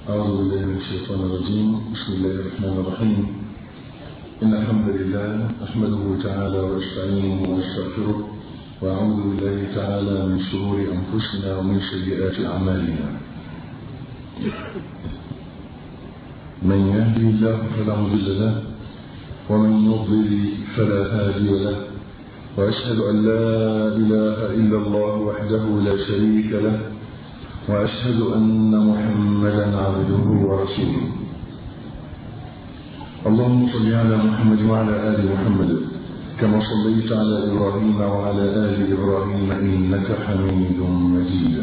أعوذ بالله من الشيطان الرجيم بسم الله الرحمن الرحيم إن الحمد لله نحمده تعالى ونستعينه ونستغفره وأعوذ بالله تعالى من شرور أنفسنا ومن سيئات أعمالنا من يهدي الله فلا مضل له ومن يضلل فلا هادي له وأشهد أن لا إله إلا الله وحده لا شريك له وأشهد أن محمدا عبده ورسوله اللهم صل على محمد وعلى آل محمد كما صليت على إبراهيم وعلى آل إبراهيم إنك حميد مجيد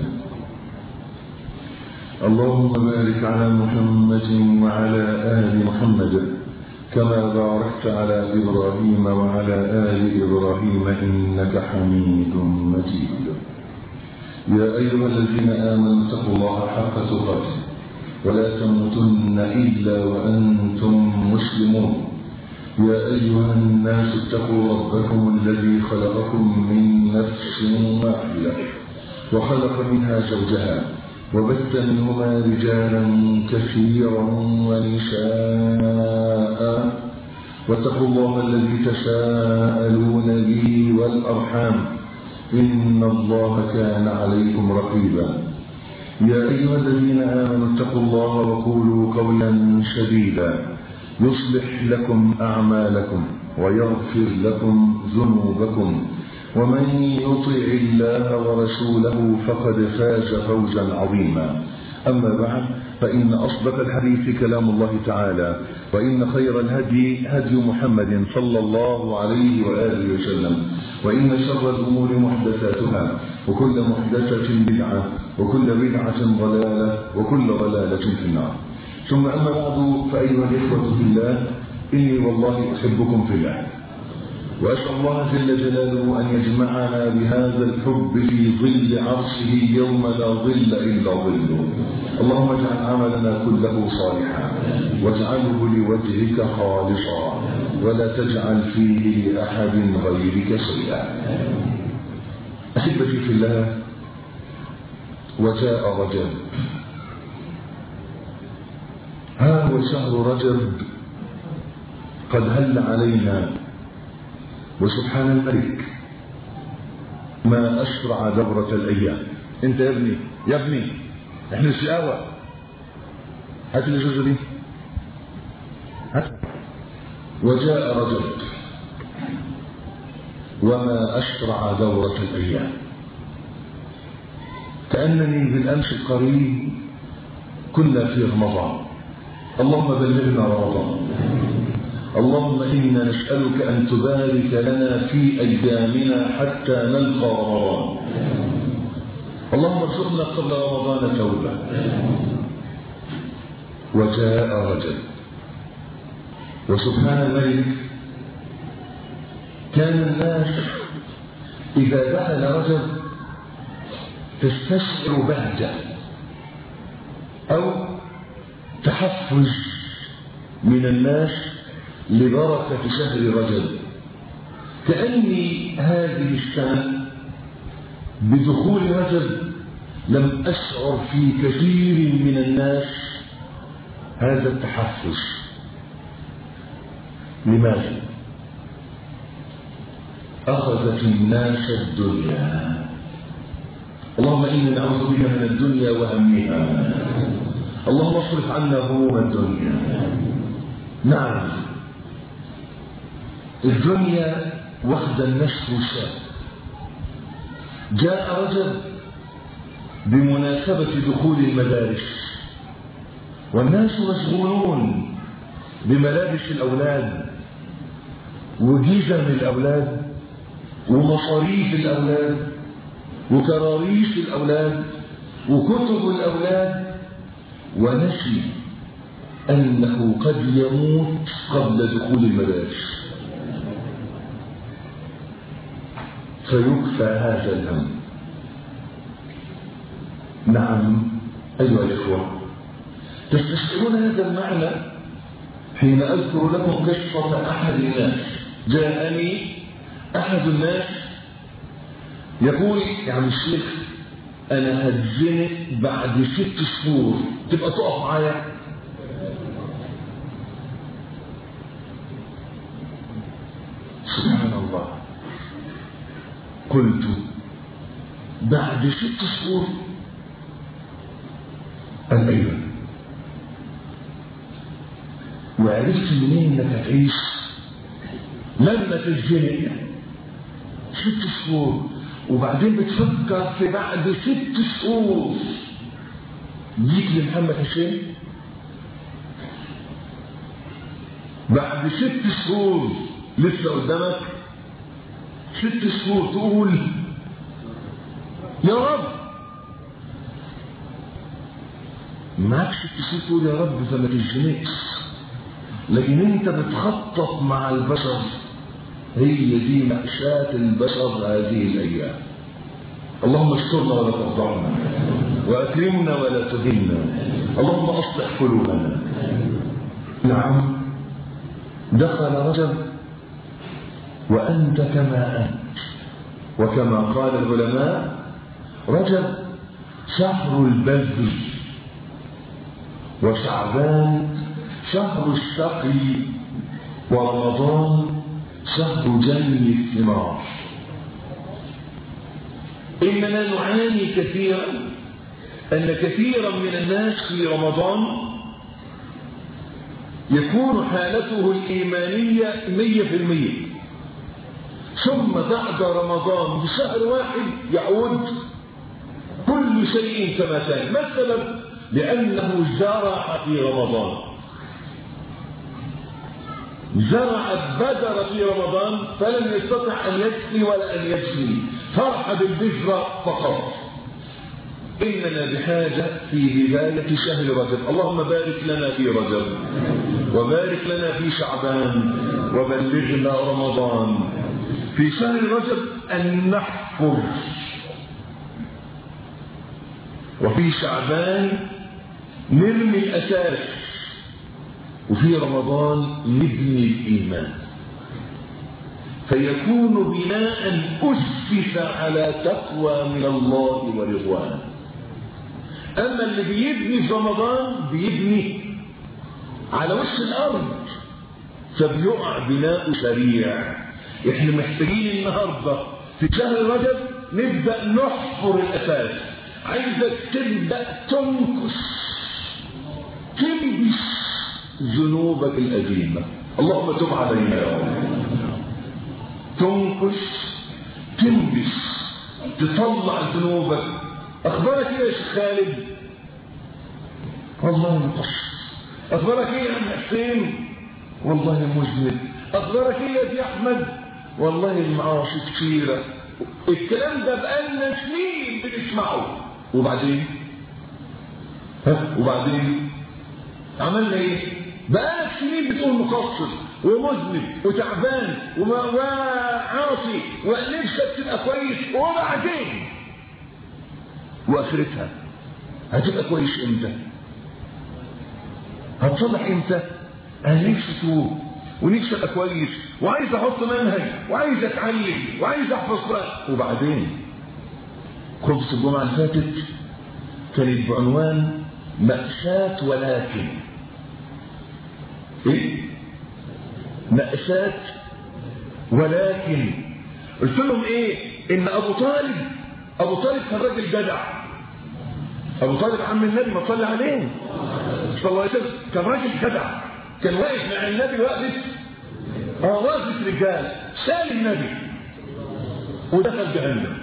اللهم بارك على محمد وعلى آل محمد كما باركت على إبراهيم وعلى آل إبراهيم إنك حميد مجيد يا أيها الذين آمنوا اتقوا الله حق تقاته ولا تموتن إلا وأنتم مسلمون يا أيها الناس اتقوا ربكم الذي خلقكم من نفس واحدة وخلق منها زوجها وبث منهما رجالا كثيرا ونساء واتقوا الله الذي تساءلون به والأرحام إن الله كان عليكم رقيبا يا أيها الذين آمنوا اتقوا الله وقولوا قولا سديدا يصلح لكم أعمالكم ويغفر لكم ذنوبكم ومن يطع الله ورسوله فقد فاز فوزا عظيما أما بعد فإن أصدق الحديث كلام الله تعالى وإن خير الهدي هدي محمد صلى الله عليه وآله وسلم وإن شر الأمور محدثاتها وكل محدثة بدعة وكل بدعة ضلالة وكل ضلالة في النار ثم أما بعد فأيها الإخوة في الله إني والله أحبكم في الله وأسأل الله جل جلاله أن يجمعنا بهذا الحب في ظل عرشه يوم لا ظل إلا ظله اللهم اجعل عملنا كله صالحا واجعله لوجهك خالصا ولا تجعل فيه لأحد غيرك شيئا أحبتي في الله وجاء رجب ها هو شهر رجب قد هل علينا وسبحان الملك ما أسرع دورة الأيام أنت يا ابني يا ابني احنا الشقاوة هات لي جزء دي هات وجاء رجل وما أسرع دورة الأيام كأنني بالأمس القريب كنا في رمضان اللهم بلغنا رمضان اللهم إنا نسألك أن تبارك لنا في أيامنا حتى نلقى رمضان اللهم ارزقنا قبل رمضان توبة وجاء رجل وسبحان الملك كان الناس إذا دخل رجل تستشعر بهجة أو تحفز من الناس لبركة شهر رجب كأني هذه السنة بدخول رجب لم أشعر في كثير من الناس هذا التحفز لماذا؟ أخذت الناس الدنيا اللهم إنا نعوذ بك من الدنيا وهمها اللهم اصرف عنا هموم الدنيا نعم الدنيا واخد النشر شاب جاء رجل بمناسبة دخول المدارس والناس مشغولون بملابس الأولاد وجيزم الأولاد ومصاريف الأولاد وكراريس الأولاد وكتب الأولاد ونسي أنه قد يموت قبل دخول المدارس فيكفى هذا الهم نعم أيها الإخوة تستشعرون هذا المعنى حين أذكر لكم قصة أحد الناس جاءني أحد الناس يقول يا عم الشيخ انا هتزنق بعد ست شهور تبقى تقف معايا سبحان الله قلت بعد ست شهور قال ايوه وعرفت منين انك هتعيش لما تتزنق ست شهور وبعدين بتفكر في بعد ست شهور جيت لمحمد حسين بعد ست شهور لسه قدامك ست شهور تقول يا رب معاك ست شهور تقول يا رب فما تزنقش لكن انت بتخطط مع البشر هي دي مأساة البشر هذه الأيام اللهم استرنا ولا تفضعنا وأكرمنا ولا تهنا اللهم أصلح قلوبنا نعم دخل رجب وأنت كما أنت وكما قال العلماء رجب شهر البذل وشعبان شهر السقي ورمضان شهر جني الثمار إننا نعاني كثيرا أن كثيرا من الناس في رمضان يكون حالته الإيمانية مية في المية ثم بعد رمضان بشهر واحد يعود كل شيء كما كان ما السبب؟ لأنه زرع في رمضان زرع البذر في رمضان فلم يستطع أن يسقي ولا أن يجني فرح بالبذرة فقط إننا بحاجة في بداية شهر رجب اللهم بارك لنا في رجب وبارك لنا في شعبان وبلغنا رمضان في شهر رجب أن نحفر وفي شعبان نرمي الأساس وفي رمضان نبني الإيمان فيكون بناء أسس على تقوى من الله ورضوانه أما اللي بيبني في رمضان بيبني على وش الأرض فبيقع بناء سريع احنا محتاجين النهاردة في شهر رجب نبدأ نحفر الأساس عايزك تبدأ تنكش تلبس ذنوبك القديمة اللهم تب علينا يا رب تنكش تلبس تطلع ذنوبك اخبارك ايه يا شيخ خالد والله مقصر اخبارك ايه يا عم حسين والله مذنب اخبارك ايه يا دي احمد والله المعاصي كثيره الكلام ده بقالنا سنين بنسمعه وبعدين ها وبعدين عملنا ايه بقالك سنين بتقول مقصر ومذنب وتعبان وعاصي ونفسك تبقى كويس وبعدين واخرتها هتبقى كويس امتى هتصلح امتى انا نفسي اتوب ونفسي ابقى كويس وعايز احط منهج وعايز اتعلم وعايز احفظ قران وبعدين خبز الجمعه اللي فاتت كانت بعنوان مأساة ولكن ايه مأساة ولكن قلت لهم ايه ان ابو طالب ابو طالب كان راجل جدع ابو طالب عم النبي ما صلى عليه صلى الله عليه وسلم كان راجل جدع كان واقف مع النبي واقف اه واقف رجال سال النبي ودخل جهنم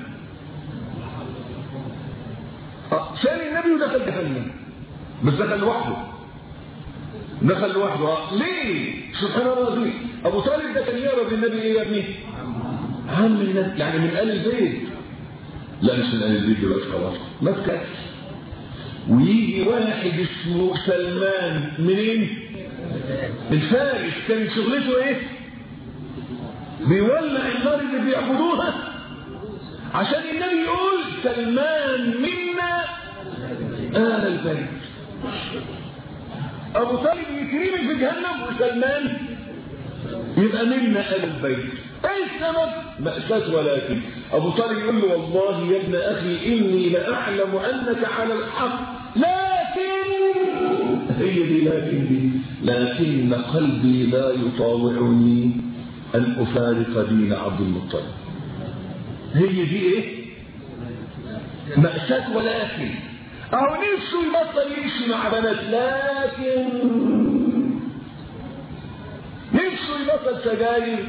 آه سال النبي ودخل جهنم بس دخل لوحده دخل لوحده آه. ليه سبحان الله العظيم ابو طالب ده كان يقرب للنبي ايه يا ابني عم النبي يعني من ال البيت لا مش من ال البيت دلوقتي خلاص ما تكفي ويجي واحد اسمه سلمان منين من فارس كان شغلته ايه بيولع النار اللي بيعبدوها عشان النبي يقول سلمان منا آل البيت ابو طالب يكرمي في جهنم وسلمان يبقى منا آل البيت ايه السبب مأساة ولكن أبو طالب يقول له والله يا ابن أخي إني لأعلم أنك على الحق لكن هي دي لكن دي لكن قلبي لا يطاوعني أن أفارق دين عبد المطلب هي دي إيه مأساة ولكن أو نفسه يبطل يمشي مع بنات لكن نفسه يبطل سجاير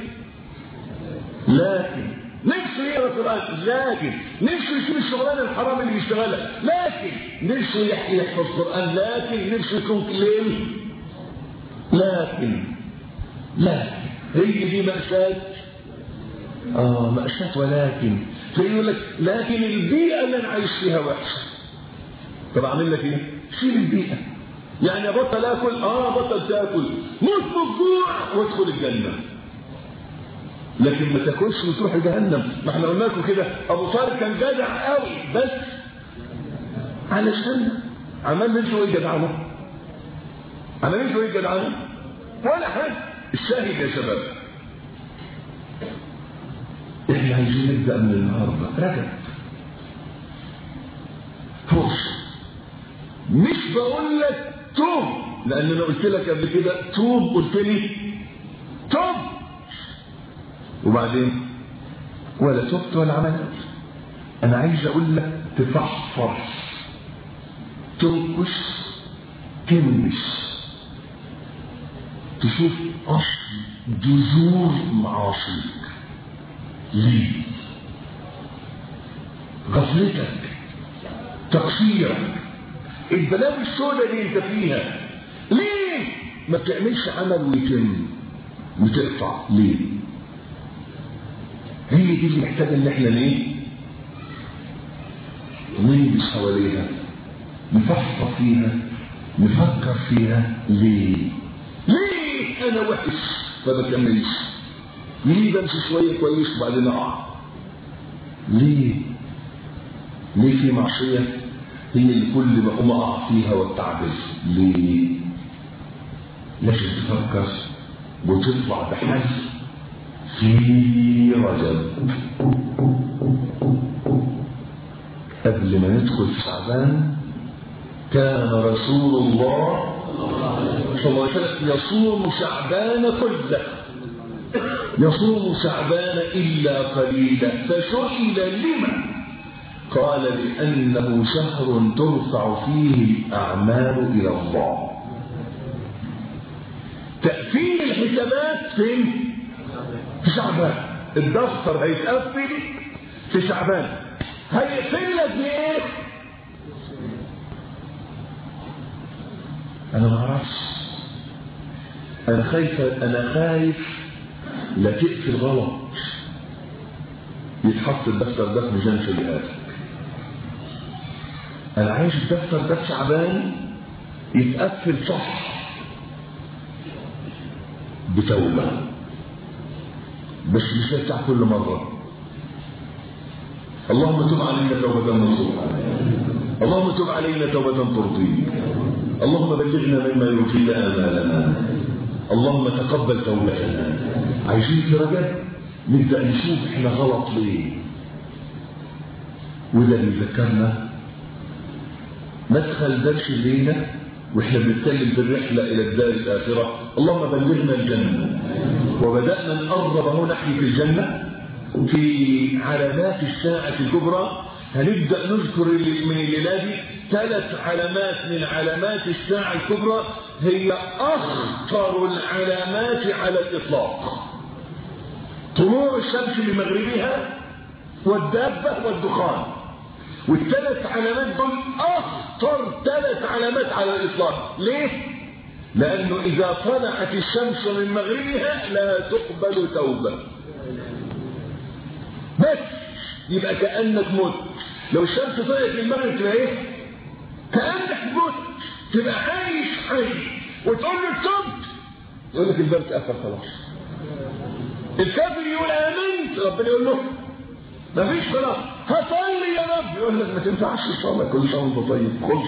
لكن نفسه يقرا قران لكن نفسه يسيب الشغلانه الحرام اللي بيشتغلها لكن نفسه يحكي يحفظ قران لكن نفسه يكون ليل لكن لكن هي دي مأساة اه مأساة ولكن فيقول لك لكن البيئة اللي انا عايش فيها وحشة طب اعمل لك ايه؟ شيل البيئة يعني بطل اكل اه بطل تاكل موت من الجوع وادخل الجنة لكن ما تاكلش وتروح جهنم ما احنا قلنا لكم كده ابو طارق كان جدع قوي بس علشان عمل منه ايه جدعانه عمل منه ايه جدعانه ولا حاجه الشاهد يا شباب احنا عايزين نبدا من النهارده رجب فرصه مش بقول لك توب لان انا قلت لك قبل كده توب قلت لي توب وبعدين ولا تبت ولا عملت انا عايز اقول لك تفحفر تنكش تنمش تشوف اصل جذور معاصيك ليه غفلتك تقصيرك البلاوي السوداء اللي انت فيها ليه ما بتعملش عمل ويتم وتقطع ليه هي دي اللي محتاجه ان احنا ليه نلبس حواليها نفكر فيها نفكر فيها ليه ليه انا وحش ما بكملش ليه بمشي شويه كويس وبعدين اقع ليه ليه في معصيه هي اللي كل ما اقوم اقع فيها واتعبس ليه لازم تفكر وتطلع بحل في رجب قبل ما ندخل في شعبان كان رسول الله صلى الله عليه وسلم يصوم شعبان كله يصوم شعبان إلا قليلا فسئل لما قال لأنه شهر ترفع فيه الأعمال إلى الله تقفيل الحسابات فين؟ في شعبان الدفتر هيتقفل في شعبان هيقفل لك بايه؟ انا ما اعرفش انا خايف انا خايف لا تقفل غلط يتحط الدفتر ده في ميزان سيئاتك انا عايز الدفتر ده في شعبان يتقفل صح بتوبه بس مش هيفتح كل مرة اللهم تب علينا توبة نصوحا اللهم تب علينا توبة ترضيك اللهم بلغنا مما يرضيك آمالنا اللهم تقبل توبتنا عايزين في رجب نبدأ نشوف احنا غلط ليه وده بيذكرنا مدخل درس الليلة واحنا بنتكلم في الرحلة إلى الدار الآخرة اللهم بلغنا الجنة وبدأنا نقرب اهو ناحية الجنة في علامات الساعة الكبرى هنبدأ نذكر من الليلة دي ثلاث علامات من علامات الساعة الكبرى هي أخطر العلامات على الإطلاق طلوع الشمس من مغربها والدابة والدخان والثلاث علامات دول أخطر ثلاث علامات على الإطلاق ليه؟ لأنه إذا طلعت الشمس من مغربها لا تقبل توبة بس يبقى كأنك مت لو الشمس طلعت من المغرب تبقى إيه؟ كأنك مت تبقى عايش حي وتقول له تبت يقول لك الباب اتقفل خلاص الكافر يقول آمنت ربنا يقول له ما فيش خلاص هصلي يا رب يقول لك ما تنفعش الصلاة كل سنة وانت طيب خلص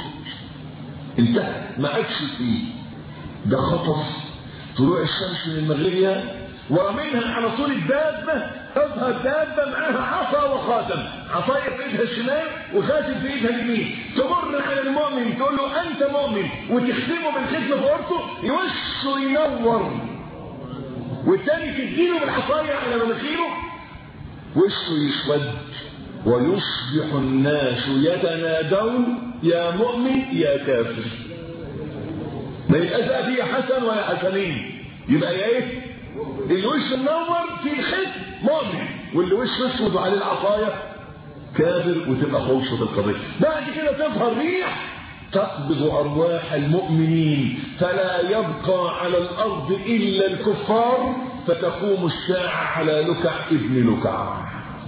انتهى ما عادش فيه ده خطف طلوع الشمس من مغربها ومنها على طول الدابة تظهر دابة معاها عصا وخاتم عصاية في ايدها الشمال وخاتم في ايدها اليمين تمر على المؤمن تقول له انت مؤمن وتختمه بالختم في عرفه وشه ينور والتاني تديله بالعصاية على مناخيره وشه يسود ويصبح الناس يتنادون يا مؤمن يا كافر ما يبقاش بقى فيه حسن ولا حسنين يبقى يا ايه الوش منور في الختم مؤمن واللي وش اسود وعليه العصايه كافر وتبقى خلصت القضيه بعد كده تظهر ريح تقبض ارواح المؤمنين فلا يبقى على الارض الا الكفار فتقوم الساعه على لكع ابن لكع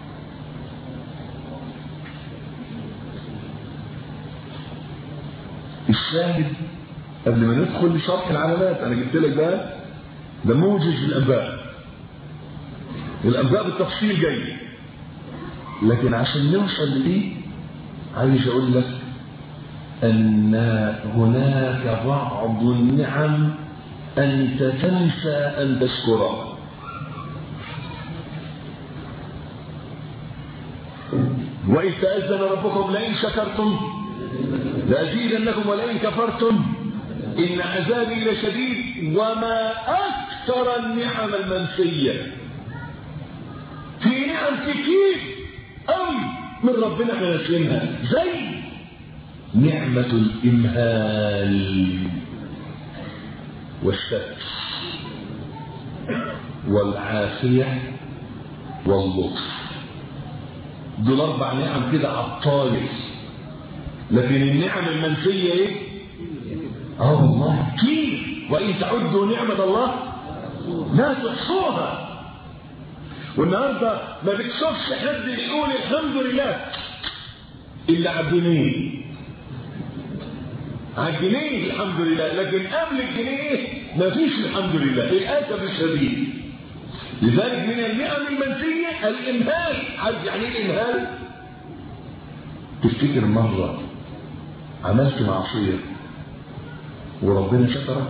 الشاهد قبل ما ندخل لشرح العلامات انا جبت لك بقى ده موجز الانباء الانباء بالتفصيل جاي لكن عشان نوصل لدي عايز اقول لك ان هناك بعض النعم انت تنسى ان تشكرها وإذ تأذن ربكم لئن شكرتم لأزيدنكم ولئن كفرتم إن عذابي لشديد وما أكثر النعم المنسية في نعم كتير أوي من ربنا احنا ناسينها زي نعمة الإمهال والستر والعافية واللطف دول أربع نعم كده عطاير لكن النعم المنسية إيه؟ اه والله كتير وإن تعدوا نعمة الله لا تحصوها والنهارده ما بتشوفش حد يقول الحمد لله إلا على الجنيه على الجنيه الحمد لله لكن قبل الجنيه ما فيش الحمد لله للأسف الشديد لذلك من النعم المنسية الإمهال عارف يعني ايه الإمهال؟ تفتكر مرة عملت معصية وربنا سترك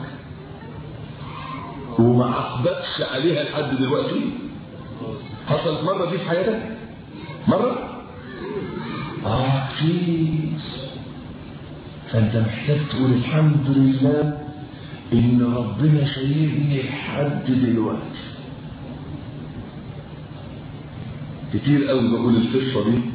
وما عقبتش عليها لحد دلوقتي حصلت مرة دي في حياتك مرة اه كتير فانت محتاج تقول الحمد لله ان ربنا سايبني لحد دلوقتي كتير قوي بقول القصه دي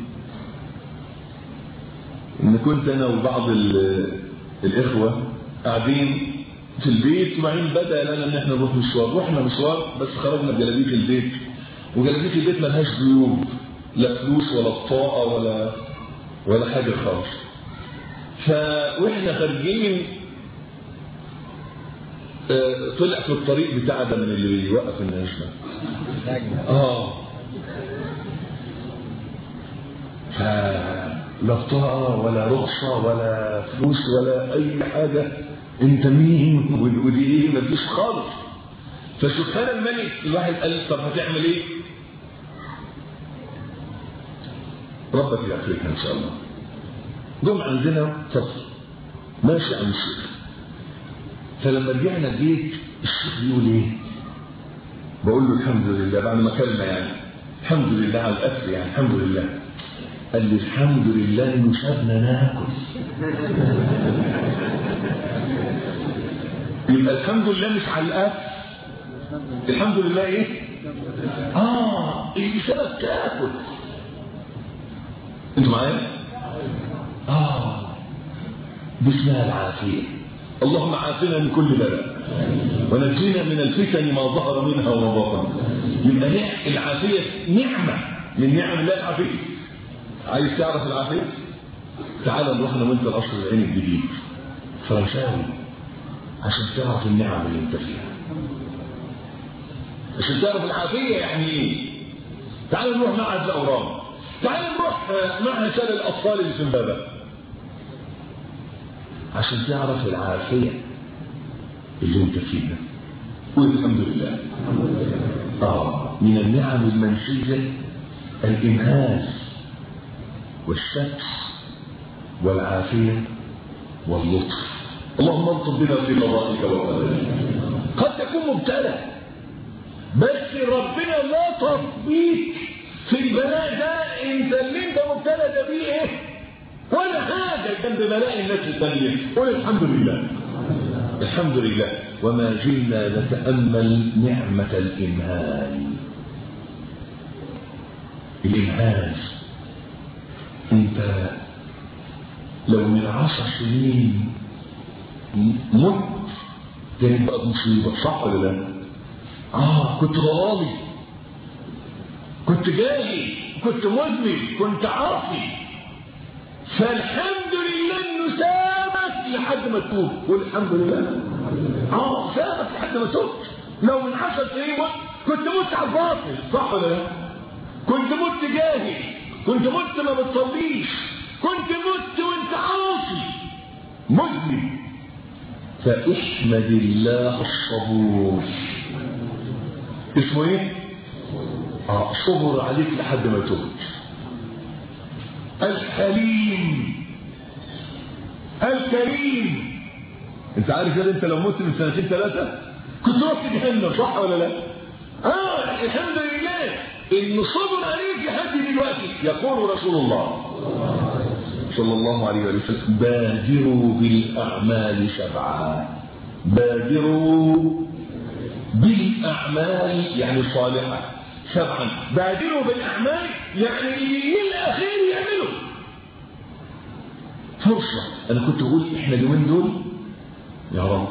ان كنت انا وبعض الاخوه قاعدين في البيت وبعدين بدا لنا ان احنا نروح مشوار رحنا مشوار بس خرجنا بجلابيه البيت وجلابيه البيت ملهاش جيوب لا فلوس ولا بطاقه ولا ولا حاجه خالص ف واحنا خارجين آه طلع في الطريق بتاع ده من اللي بيوقف الناس ده اه فلا بطاقة ولا رخصة ولا فلوس ولا أي حاجة أنت مين ودي إيه مفيش خالص فسبحان الملك الواحد قال طب هتعمل إيه؟ ربك يعافيك إن شاء الله جم عندنا فصل ماشي عن الشيخ فلما رجعنا البيت الشيخ بيقول ايه؟ بقول له الحمد لله بعد ما كلمة يعني الحمد لله على الأكل يعني الحمد لله قال لي الحمد لله انه سابنا ناكل يبقى الحمد لله مش على الاكل الحمد لله ايه اه اللي سبب تاكل انتوا معايا اه باسمها العافيه اللهم عافنا من كل بلاء ونجينا من الفتن ما ظهر منها وما بطن يبقى العافيه نعمه من نعم الله العافيه عايز تعرف العافية تعال نروح انا وانت القصر العين الجديد فرنساوي عشان تعرف النعم اللي انت فيها عشان تعرف العافية يعني ايه تعال نروح معهد الأورام تعال نروح معهد سال الأطفال اللي في امبابة عشان تعرف العافية اللي انت فيها قول الحمد لله اه من النعم المنسية الإمهال والشك والعافية واللطف اللهم الطف بنا في قضائك وقدرك قد تكون مبتلى بس ربنا لطف بيك في البلاء ده انت اللي انت مبتلى ده بيه ايه ولا حاجة جنب بلاء الناس الثانية قول الحمد لله الحمد لله وما زلنا نتأمل نعمة الإمهال الإمهال انت لو من عشر سنين مت كانت بقى مصيبة صح ولا لا؟ اه كنت غالي كنت جاهل كنت مذنب كنت عاصي فالحمد لله انه سابك لحد ما تتوب قول الحمد لله اه سابك لحد ما تبت لو من عشر سنين كنت مت على الباطل صح ولا لا؟ كنت مت جاهل كنت مت ما بتصليش كنت مت وانت عاصي مذنب فاحمد الله الصبور اسمه ايه اه صبر عليك لحد ما تموت الحليم الكريم انت عارف كده انت لو مت من سنتين ثلاثه كنت رحت جهنم صح ولا لا اه الحمد لله ان صبر عليك لحد دلوقتي يقول رسول الله صلى الله عليه وسلم بادروا بالاعمال سبعا بادروا بالاعمال يعني صالحه سبعا بادروا بالاعمال يعني اللي الاخير يعمله فرصه انا كنت اقول احنا اليومين دول يا رب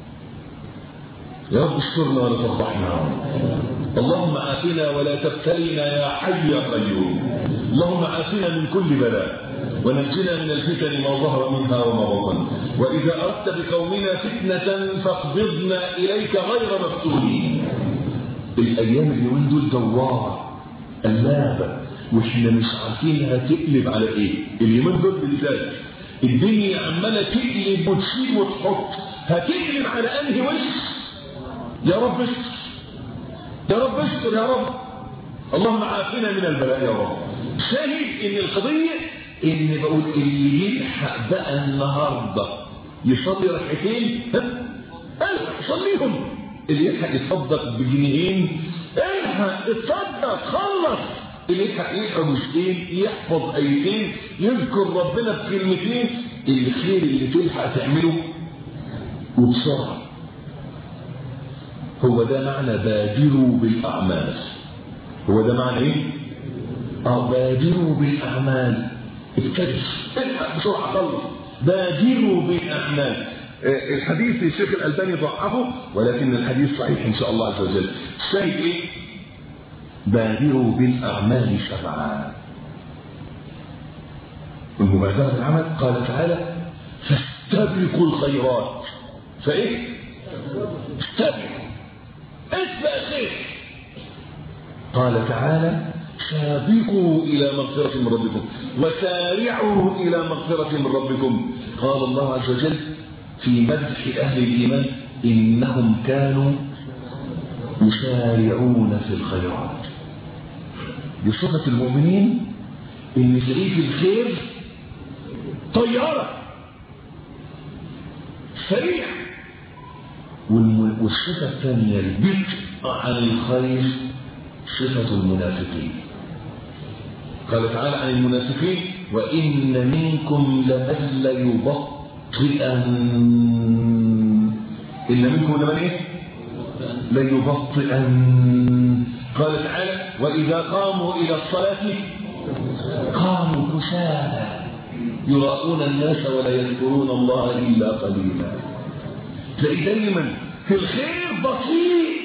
يا رب استرنا ولا تفضحنا يا رب اللهم عافنا ولا تبتلنا يا حي يا قيوم اللهم عافنا من كل بلاء ونجنا من الفتن ما ظهر منها وما بطن واذا اردت بقومنا فتنه فاقبضنا اليك غير مفتونين الايام اليومين دول دواره قلابه واحنا مش عارفين هتقلب على ايه اليومين دول بالذات الدنيا عماله تقلب وتشيل وتحط هتقلب على انهي وش يا رب استر يا رب استر يا رب اللهم عافنا من البلاء يا رب شاهد ان القضيه ان بقول اللي يلحق بقى النهارده يصلي ركعتين ها صليهم اللي يلحق يتصدق بجنيهين الحق اتصدق خلص اللي يلحق يقرا مشتين يحفظ ايتين يذكر ربنا بكلمتين الخير اللي تلحق تعمله وبسرعه هو ده معنى بادروا بالاعمال هو ده معنى ايه اه بادروا بالاعمال ابتدئ الحق بسرعه خلص بادروا بالاعمال الحديث الشيخ الألباني ضعفه ولكن الحديث صحيح إن شاء الله عز وجل الشاهد إيه بادروا بالأعمال سبعا المبادرة بالعمل قال تعالى فاستبقوا الخيرات فإيه استبقوا اسبق خير قال تعالى سابقوا إلى مغفرة من ربكم وسارعوا إلى مغفرة من ربكم قال الله عز وجل في مدح أهل الإيمان إنهم كانوا يسارعون في الخيرات بصفة المؤمنين إن تلاقيه في الخير طيارة سريع والصفة الثانية البطء عن الخير صفة المنافقين قال تعالى عن المنافقين وإن منكم لمن ليبطئن إن منكم لمن إيه؟ ليبطئن قال تعالى وإذا قاموا إلى الصلاة قاموا كسالى يراؤون الناس ولا يذكرون الله إلا قليلا تلاقي دايما في الخير بطيء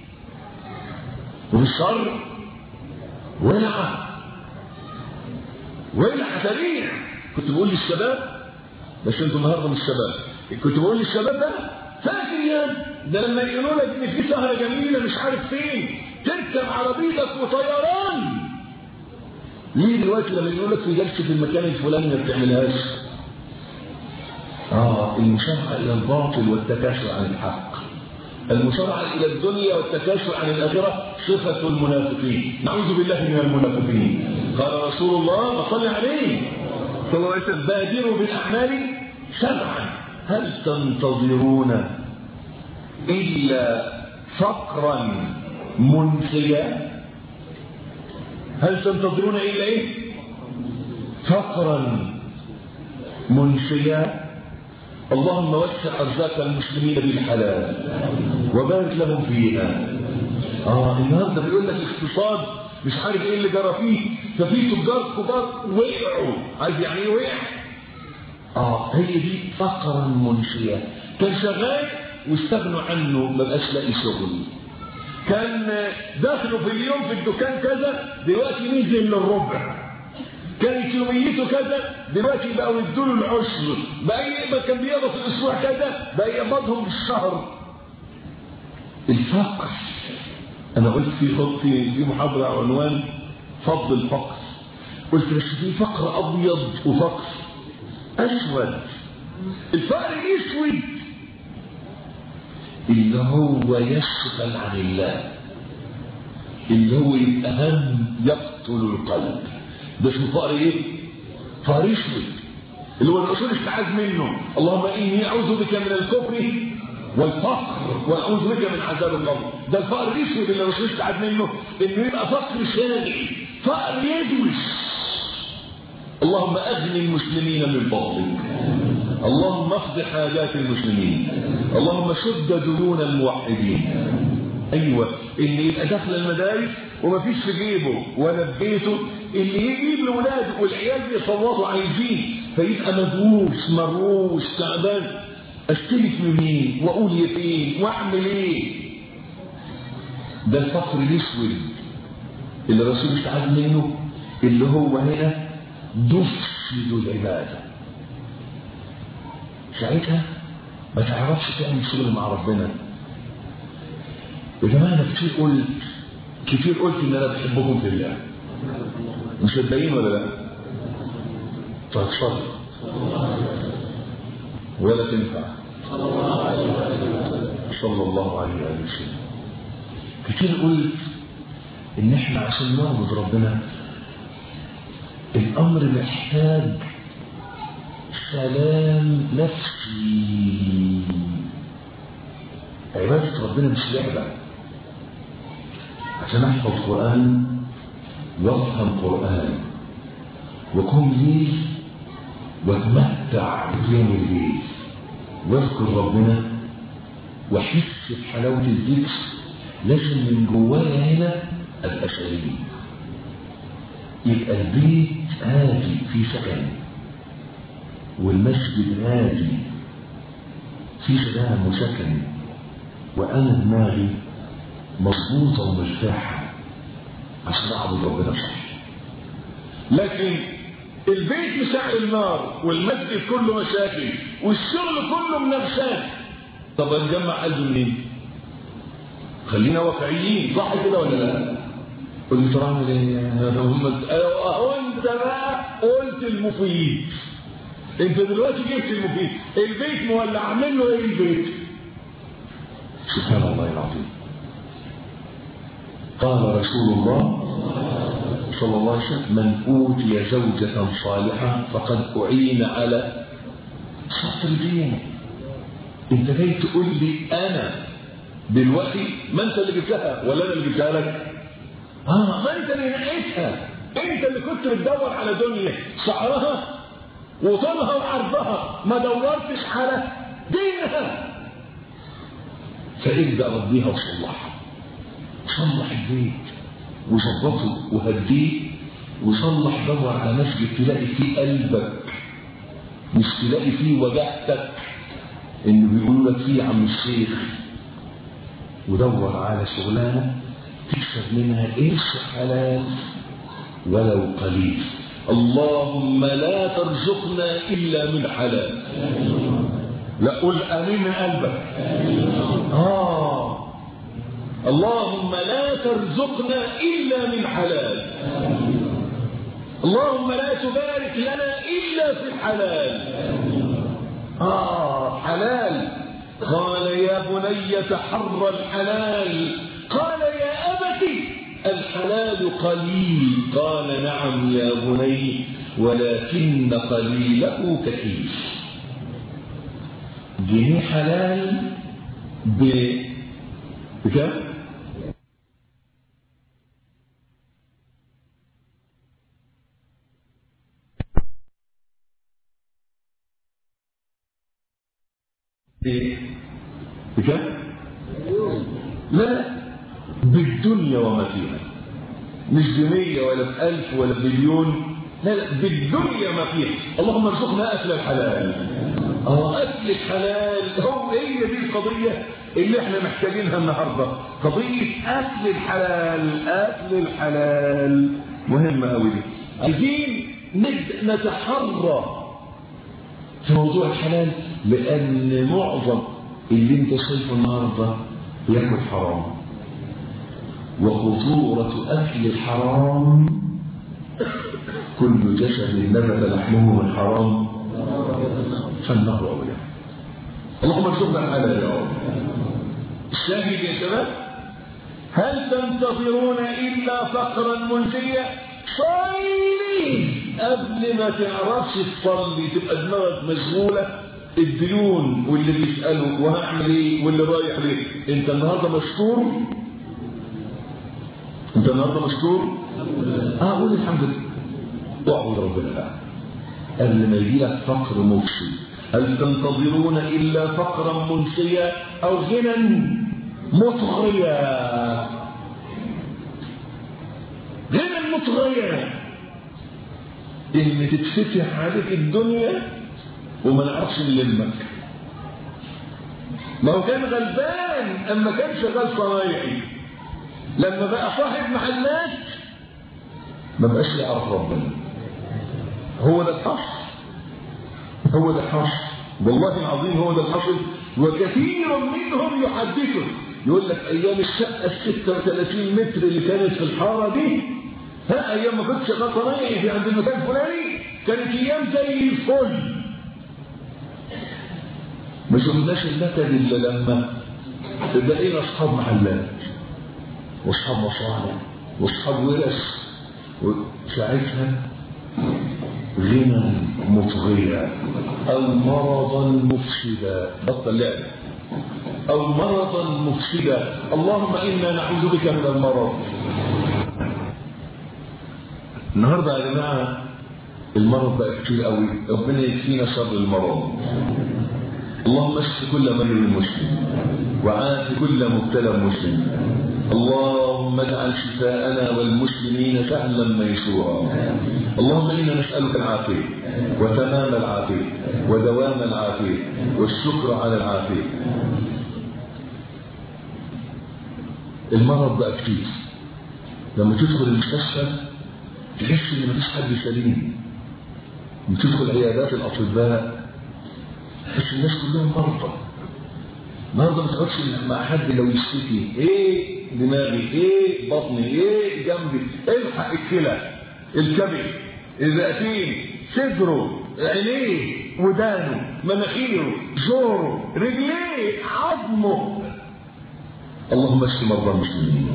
وفي الشر ولعة ولعة سريع كنت بقول للشباب بس انتوا النهارده مش شباب كنت بقول للشباب ده فاكر يا ده لما يقولوا لك ان في سهره جميله مش عارف فين تركب عربيتك وطيران ليه دلوقتي لما يقولوا لك في جلسه في المكان الفلاني ما بتعملهاش اه المسارعه الى الباطل والتكاسل عن الحق المسارعه الى الدنيا والتكاسل عن الاخره صفه المنافقين نعوذ بالله من المنافقين قال رسول الله وصل عليه صلى الله عليه وسلم بادروا بالاعمال سبعا هل تنتظرون الا فقرا منسية هل تنتظرون إلا إيه فقرا منسيا اللهم وسع أرزاق المسلمين بالحلال وبارك لهم فيها آه النهارده بيقول لك اقتصاد مش عارف ايه اللي جرى فيه ففي تجار كبار وقعوا عارف يعني ايه وقع؟ اه هي دي فقرا منشية كان شغال واستغنوا عنه ما بقاش لاقي شغل كان دخله في اليوم في الدكان كذا دلوقتي نزل للربع كانت يوميته كذا دلوقتي بقوا يدوا له العشر بقى يقبل كان بيقبض في الاسبوع كذا بقى يقبضهم بالشهر الفقر انا قلت في خطي في محاضره عنوان فضل الفقر قلت بس في فقر ابيض وفقر اسود الفقر الاسود اللي هو يشغل عن الله اللي هو يبقى هم يقتل القلب ده اسمه فقر ايه؟ فقر اسود اللي هو الرسول استعاذ منه اللهم اني اعوذ بك من الكفر والفقر واعوذ بك من عذاب القبر ده الفقر الاسود اللي الرسول استعاذ منه انه يبقى فقر شانعي فقر يدوش اللهم اغني المسلمين من فضلك اللهم اقض حاجات المسلمين اللهم شد ديون الموحدين ايوه اللي يبقى داخل المدارس ومفيش في جيبه ولا في بيته اللي يجيب لاولاده والعيال بيصوتوا عايزين فيبقى مدووش مروش تعبان استلف منين واقول يتيم واعمل ايه ده الفقر الاسود اللي الرسول استعاذ منه اللي هو هنا تفسد العباده ساعتها ما تعرفش تعمل شغل مع ربنا يا جماعه انا كتير قلت كتير قلت ان انا بحبكم في الله مصدقين ولا لا؟ طيب صدق ولا تنفع صلى الله عليه وآله وسلم كتير قلت ان احنا عشان نعبد ربنا الامر محتاج سلام نفسي عبادة ربنا مش لعبة عشان احفظ قرآن وافهم قرآن وكن لي واتمتع بقيام الليل واذكر ربنا واحس بحلاوة الذكر لازم من جوايا هنا ابقى سليم يبقى البيت هادي في سكن والمسجد هادي في سلام وسكن وانا دماغي مظبوطه ومرتاحه عشان اعبد ربنا صح لكن البيت مشاعر النار والمسجد كله مشاكل والشغل كله منافسات طب نجمع قلبه منين؟ خلينا واقعيين صح كده ولا لا؟ قل لي ترى اعمل ايه؟ اهو انت بقى قلت المفيد انت دلوقتي جبت المفيد البيت مولع اعمل له ايه البيت؟ سبحان الله العظيم قال رسول الله صلى الله عليه وسلم من أوتي زوجة صالحة فقد أعين على سطر دينه انت جاي تقول لي انا دلوقتي ما انت اللي جبتها ولا انا اللي جبتها لك اه ما انت اللي نقيتها انت اللي كنت بتدور على دنيا شعرها وطولها وعرضها ما دورتش على دينها فابدا ربيها وصلحها صلح البيت وظبطه وهديه وصلح دور على مسجد تلاقي فيه قلبك مش تلاقي فيه وجعتك اللي بيقولوا لك فيه عم الشيخ ودور على شغلانه تكسب منها قرش حلال ولو قليل اللهم لا ترزقنا الا من حلال لا قل امين من قلبك اه اللهم لا ترزقنا الا من حلال اللهم لا تبارك لنا الا في الحلال اه حلال قال يا بني تحرى الحلال قال يا أبت الحلال قليل قال نعم يا بني ولكن قليله كثير جنيه حلال ب بكم؟ ايه بكم لا بالدنيا وما فيها مش بمية ولا بألف ولا بمليون لا لا بالدنيا ما فيها اللهم ارزقنا أكل الحلال اه أكل الحلال هو هي دي القضية اللي احنا محتاجينها النهاردة قضية أكل الحلال أكل الحلال مهمة أوي دي عايزين نبدأ نتحرى في موضوع الحلال لأن معظم اللي انت شايفه النهاردة ياكل حرام وخطورة أكل الحرام كل جسد نبت لحمه من حرام فالنهر أولى اللهم ارزقنا الحلال يا رب الشاهد يا شباب هل تنتظرون إلا فقرا منسيا صلي قبل ما تعرفش تصلي تبقى دماغك مشغولة الديون واللي بيسألوا وهعمل ايه واللي رايح ليه انت النهارده مشكور انت النهارده مشكور اه قول الحمد لله واعبد ربنا بقى قبل ما يجي لك فقر مفسي هل تنتظرون الا فقرا منسيا او غنى مطغيا غنى مطغيا ان تتفتح عليك الدنيا وما نعرفش نلمك ما هو كان غلبان اما كان شغال صنايعي لما بقى صاحب محلات ما بقاش يعرف ربنا هو ده الحصر هو ده الحصر والله العظيم هو ده الحصر وكثير منهم يحدثه يقول لك ايام الشقه ال 36 متر اللي كانت في الحاره دي ها ايام ما كنت شغال صنايعي في عند المكان الفلاني كانت ايام زي الفل ما شفناش النكد الا لما بقينا اصحاب محلات واصحاب مصانع واصحاب ورث وساعتها غنى مطغيا او مرضا مفسدا بطل لعب او مرضا مفسدا اللهم انا نعوذ بك من المرض النهارده يا جماعه المرض بقى كتير قوي ربنا يكفينا شر المرض اللهم اشف كل مريض مسلم وعاف كل مبتلى مسلم اللهم اجعل شفاءنا والمسلمين سهلا ميسورا اللهم انا نسالك العافيه وتمام العافيه ودوام العافيه والشكر على العافيه المرض بقى كتير لما تدخل المستشفى تحس ان مفيش حد سليم لما تدخل عيادات الاطباء تحس الناس كلهم مرضى النهارده ما تقعدش مع حد لو يشتكي ايه دماغي ايه بطني ايه جنبي الحق الكلى الكبد الرئتين صدره عينيه ودانه مناخيره زوره رجليه عظمه اللهم اشف مرضى المسلمين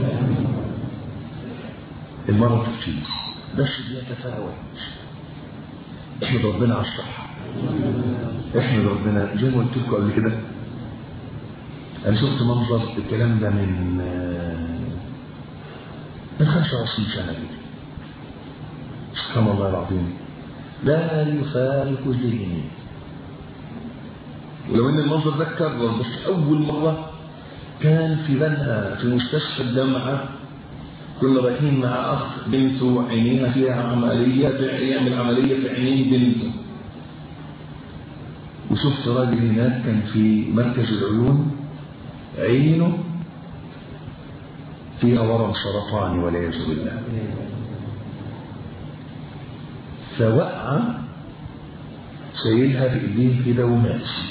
المرض كتير بس بيتفاوت احمد ربنا على الصحه احمد ربنا زي ما قلت لكم قبل كده انا شفت منظر الكلام ده من من 25 سنه كده سبحان الله العظيم لا يفارق ذهني ولو ان المنظر ده اتكرر بس اول مره كان في بنها في مستشفى الجامعه كنا رايحين مع اخ بنته عينيها فيها عمليه يعمل عمليه في عينين بنته وشفت راجل هناك كان في مركز العيون عينه فيها ورم سرطاني والعياذ بالله فوقع شايلها بايديه كده وماشي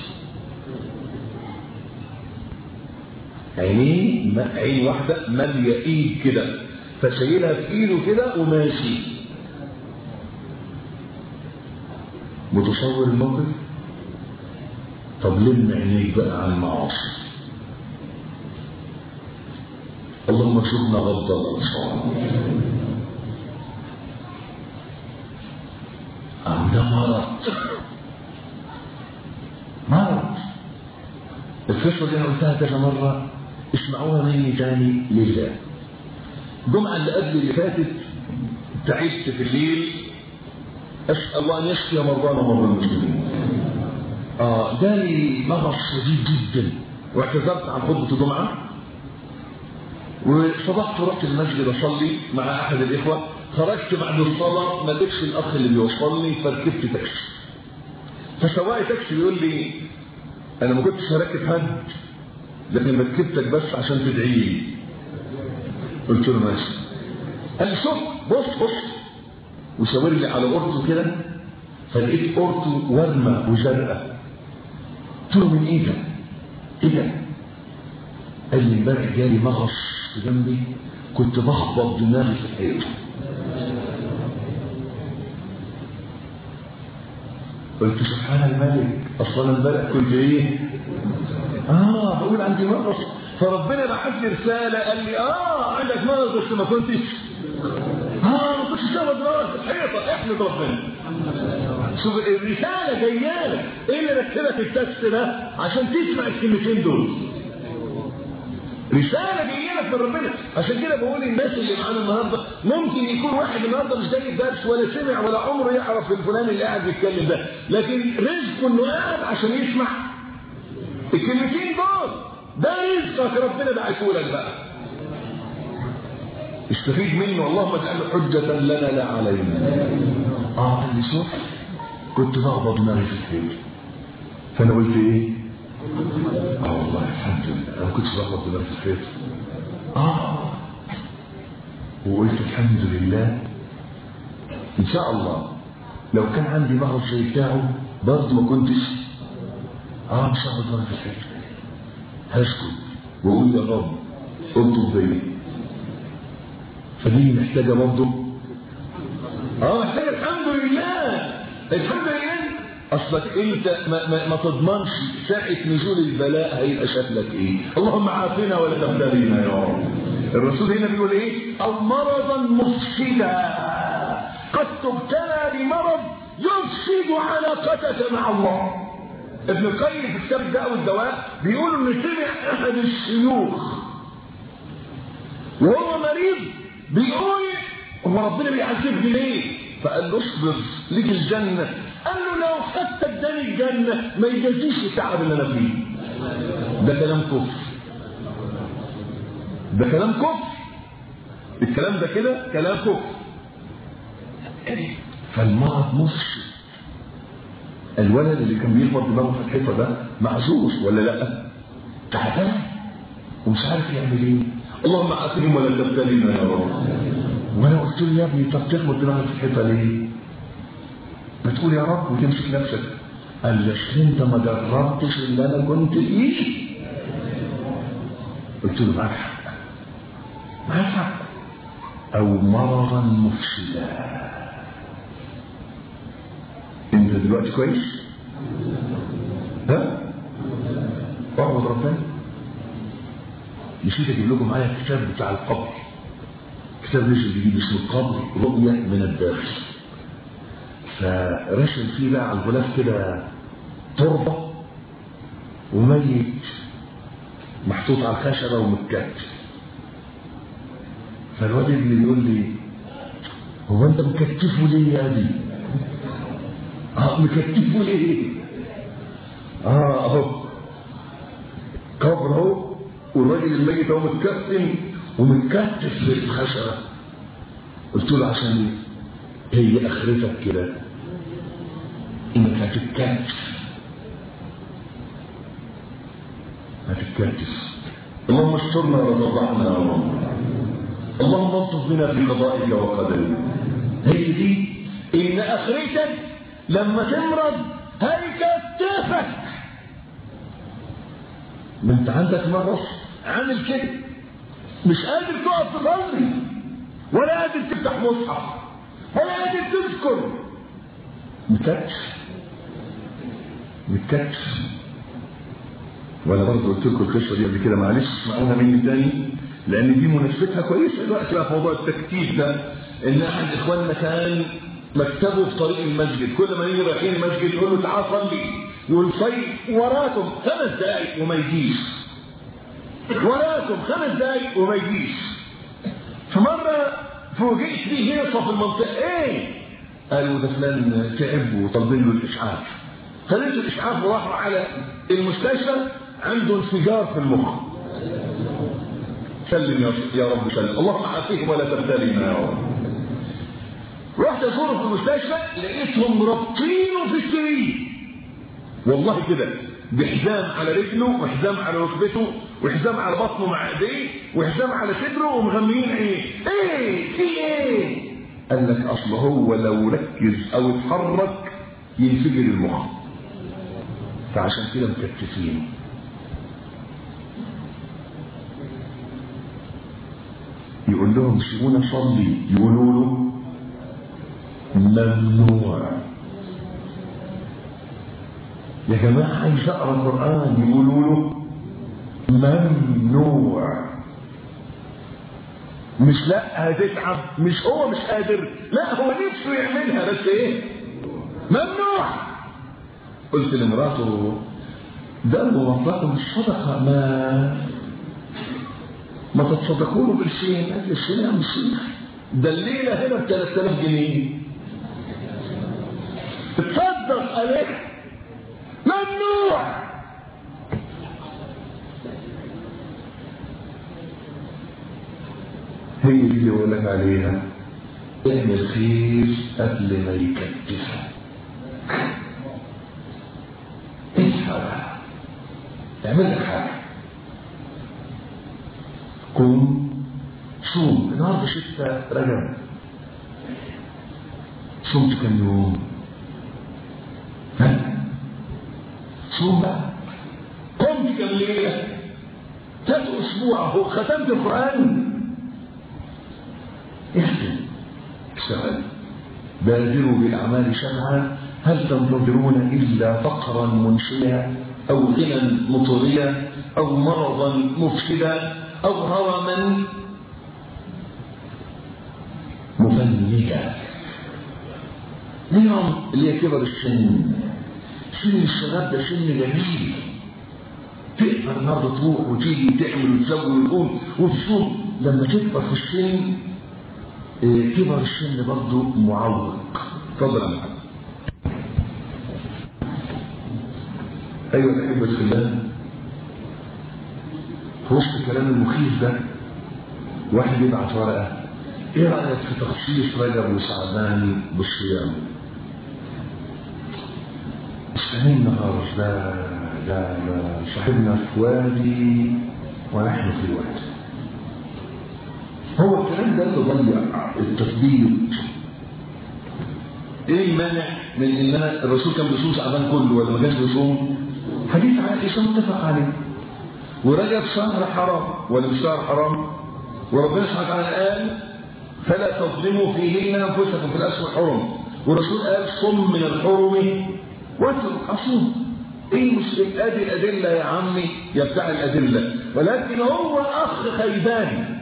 عينيه عين واحده ماليه ايد كده فشايلها في ايده كده وماشي متصور الموقف طب لم عينيك بقى عن المعاصي اللهم ارزقنا غض الابصار ده مرض مرض القصه دي انا قلتها كذا مره اسمعوها مني تاني لله الجمعه اللي قبل اللي فاتت تعبت في الليل اسال الله ان يشفي مرضانا ومرضى المسلمين اه جالي مرض شديد جدا واعتذرت عن خطبه الجمعه وصبحت ورحت المسجد اصلي مع احد الاخوه خرجت بعد الصلاه ما لقيتش الاخ اللي بيوصلني فركبت تاكسي فسواق تاكسي بيقول لي انا ما كنتش هركب حد لكن ركبتك بس عشان تدعي لي قلت له ماشي قال لي شوف بص بص وشاور لي على اورته كده فلقيت اورته ورمه وزرقاء قلت له من ايه ده؟ ايه ده؟ قال لي امبارح جالي مغص في جنبي كنت بخبط دماغي في الحيط قلت سبحان الملك اصلا امبارح كنت ايه اه بقول عندي مغص فربنا بعت لي رساله قال لي اه عندك مغص بس ما كنتش اه ما كنتش شغل دماغك في الحيطه احمد ربنا شوف الرساله جايه لك ايه اللي ركبك التكست ده عشان تسمع الكلمتين دول رسالة جاية لك من ربنا عشان كده بقول الناس اللي معانا النهارده ممكن يكون واحد النهارده مش جاي الدرس ولا سمع ولا عمره يعرف الفلان اللي قاعد بيتكلم ده لكن رزقه انه قاعد عشان يسمع الكلمتين دول ده رزقك ربنا بعته لك بقى استفيد منه اللهم اجعله حجة لنا لا علينا اه قال لي شوف كنت بخبط دماغي في الحيط فانا قلت ايه اه والله الحمد لله انا ما كنتش بخبط دماغي في الحيط اه وقلت الحمد لله ان شاء الله لو كان عندي مرض زي بتاعه برضه ما كنتش اه مش هخبط دماغي في الحيط هسكت واقول يا رب اطلب بيا فدي محتاجه برضه اه محتاجه الحمد لله الحمد لله اصلك انت ما, ما, ما تضمنش ساعه نزول البلاء هيبقى شكلك ايه اللهم عافنا ولا تبتلينا يا رب الرسول هنا بيقول ايه او مرضا مفسدا قد تبتلى بمرض يفسد علاقتك مع الله ابن القيم في كتاب الداء والدواء بيقول ان سمع احد الشيوخ وهو مريض بيقول هو ربنا بيعذبني ليه فقال له اصبر ليك الجنة قال له لو حتى اداني الجنة ما يجازيش التعب اللي انا فيه ده كلام كفر ده كلام كفر الكلام ده كده كلام كفر فالمرض مفسد الولد اللي كان بيخبط دماغه في الحيطه ده معذور ولا لا تعبان ومش عارف يعمل ايه اللهم عافهم ولا تبتلينا يا رب وانا قلت له يا ابني طب تخبط دماغك في الحيطه ليه بتقول يا رب وتمسك نفسك قال لي اصل انت ما جربتش اللي انا كنت فيه قلت له معاك حق معاك حق او مرضا مفسدا انت دلوقتي كويس ها اعبد ربنا نسيت اجيب لكم معايا الكتاب بتاع القبر كتاب نزل جديد اسمه القبر رؤية من الداخل فرسم فيه بقى على الغلاف كده تربة وميت محطوط على الخشبة ومتكتف فالواد اللي بيقول لي هو انت مكتفه ليه يا ابي؟ اه مكتفه ليه؟ اه اهو قبر اهو والراجل الميت اهو متكتم ومتكتف في الخشبة قلت له عشان هي اخرتك كده انك هتتكتف هتتكتف اللهم استرنا وتضعنا يا رب اللهم الطف بنا في قضائك وقدرك هي دي ان اخرتك لما تمرض هيكتفك ما انت عندك مرض عامل كده مش قادر تقف تصلي ولا قادر تفتح مصحف ولا قادر تذكر مكتف متكتف وانا برضه قلت لكم القصه دي قبل كده معلش اسمعوها مني تاني لان دي مناسبتها كويسه دلوقتي بقى في موضوع التكتيف ده ان احد اخواننا كان مكتبه في طريق المسجد كل ما يجي رايحين المسجد يقول له تعال صلي يقول صلي وراكم خمس دقائق وما يجيش وراكم خمس دقائق وما يجيش فمره فوجئت بيه هيصه في المنطقه ايه قالوا ده فلان تعب وطالبين له الاسعاف خليته الاسعاف وراحوا على المستشفى عنده انفجار في المخ سلم يا- يا رب سلم اللهم عافيهم ولا تبتلينا يا رب رحت ازوره في المستشفى لقيتهم رابطينه في السرير والله كده بحزام على رجله وحزام على ركبته وحزام على بطنه مع ايديه وحزام على صدره ومغميين عينيه ايه في ايه قال لك اصل هو لو ركز او اتحرك ينفجر المخ فعشان كده مكتفين يقول لهم سيبونا نصلي يقولوا له ممنوع يا جماعة عايز أقرأ القرآن يقولوا له ممنوع مش لا هتتعب مش هو مش قادر لا هو نفسه يعملها بس ايه ممنوع قلت لمراته ده الموظف مش صدقة ما ما تتصدقوا له بالشين قال لي الشين يا عم الشيخ ده الليلة هنا ب 3000 جنيه تصدق عليك ممنوع هي دي اللي بقول لك عليها اعمل خير قبل ما يكتفك اصحى اعمل لك حاجه قوم صوم النهارده ستة رجب صمت كم يوم ها صوم بقى قمت كم ليلة ثلاث أسبوع أهو ختمت القرآن اختم اشتغل بادروا بالأعمال شمعا هل تنتظرون إلا فقرا منشيا أو غنى مطريا أو مرضا مفسدا أو هرما مفندا اليوم اللي هي كبر السن سن الشباب ده سن جميل تقدر النهارده تروح وتيجي تعمل وتسوي وتقوم وتصوم لما تكبر في السن إيه، كبر السن برضه معوق اتفضل يا محمد ايوه الاحبه في الله في وسط الكلام المخيف ده واحد يبعت ورقه ايه رايك في تخصيص رجب وشعبان بالصيام استنينا خالص ده ده ده صاحبنا في وادي ونحن في وادي هو الكلام ده اللي ضيع التطبيق ايه المانع من ان انا الرسول كان بيصوم شعبان كله ولا ما كانش بيصوم؟ حديث عائشه متفق عليه ورجب شهر حرام ولا مش شهر حرام؟ وربنا سبحانه وتعالى قال فلا تظلموا فيهن انفسكم في الاشهر الحرم والرسول قال صم من الحرم واترك اصوم ايه المشكله ادي الادله يا عمي يا بتاع الادله ولكن هو اخ خيبان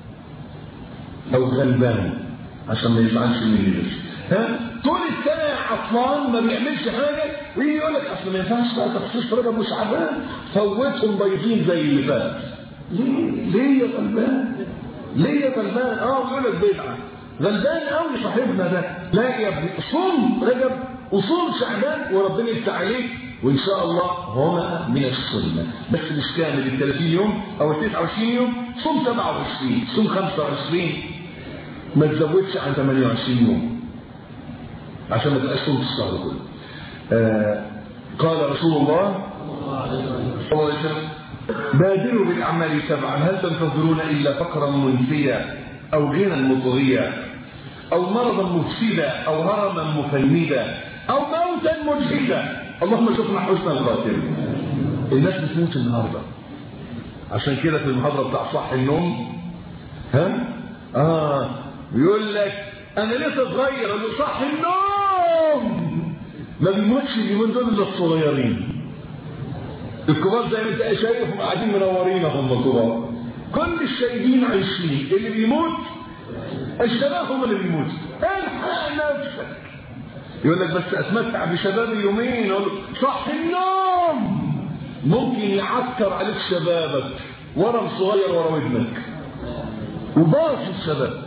او غلبان عشان ما يزعلش مني بس ها طول السنه عطلان ما بيعملش حاجه ويجي يقول لك اصل ما ينفعش بقى تخصيص رجب وشعبان فوتهم بايظين زي اللي فات ليه ليه يا غلبان ليه يا غلبان اه يقول لك بدعه غلبان قوي صاحبنا ده لا يا ابني صوم رجب وصوم شعبان وربنا يفتح عليك وان شاء الله هما من السنه بس مش كامل ال 30 يوم او ال 29 يوم صوم 27 صوم 25 ما تزودش عن 28 يوم عشان ما تبقاش صوم الشهر كله آه قال رسول الله صلى الله عليه وسلم بادروا بالاعمال سبعا هل تنتظرون الا فقرا منسيا او غنى مطغيا او مرضا مفسدا او هرما مفندا او موتا مجهدا اللهم شفنا حسن الخاتمه الناس بتموت النهارده عشان كده في المحاضره بتاع صح النوم ها اه بيقول لك انا لسه صغير اقول له صح النوم ما بيموتش اليومين دول الا الصغيرين الكبار زي ما انت شايفهم قاعدين منورين هم الكبار كل الشايبين عايشين اللي بيموت الشباب هم اللي بيموتوا الحق نفسك يقول لك بس اتمتع بشبابي يومين اقول له صح النوم ممكن يعكر عليك شبابك ورم صغير ورا ودنك وباص الشباب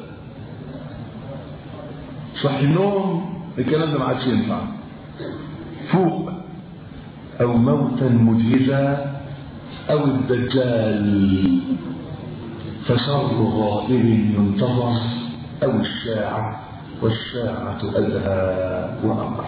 صح النوم الكلام ده ما عادش ينفع فوق أو موتا مجهزا أو الدجال فشر غائب ينتظر أو الشاعة والشاعة أدهى وأمر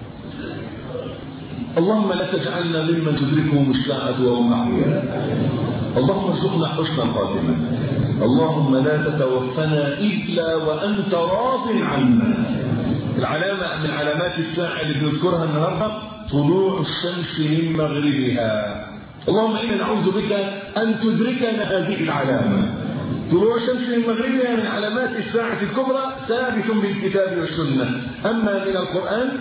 اللهم لا تجعلنا ممن تدركهم الساعة وهم أحياء اللهم ارزقنا حسن الخاتمة اللهم لا تتوفنا إلا وأنت راض عنا العلامة من علامات الساعة اللي بنذكرها النهاردة طلوع الشمس من مغربها اللهم إنا نعوذ بك أن تدركنا هذه العلامة طلوع الشمس من مغربها من علامات الساعة الكبرى ثابت بالكتاب والسنة أما من القرآن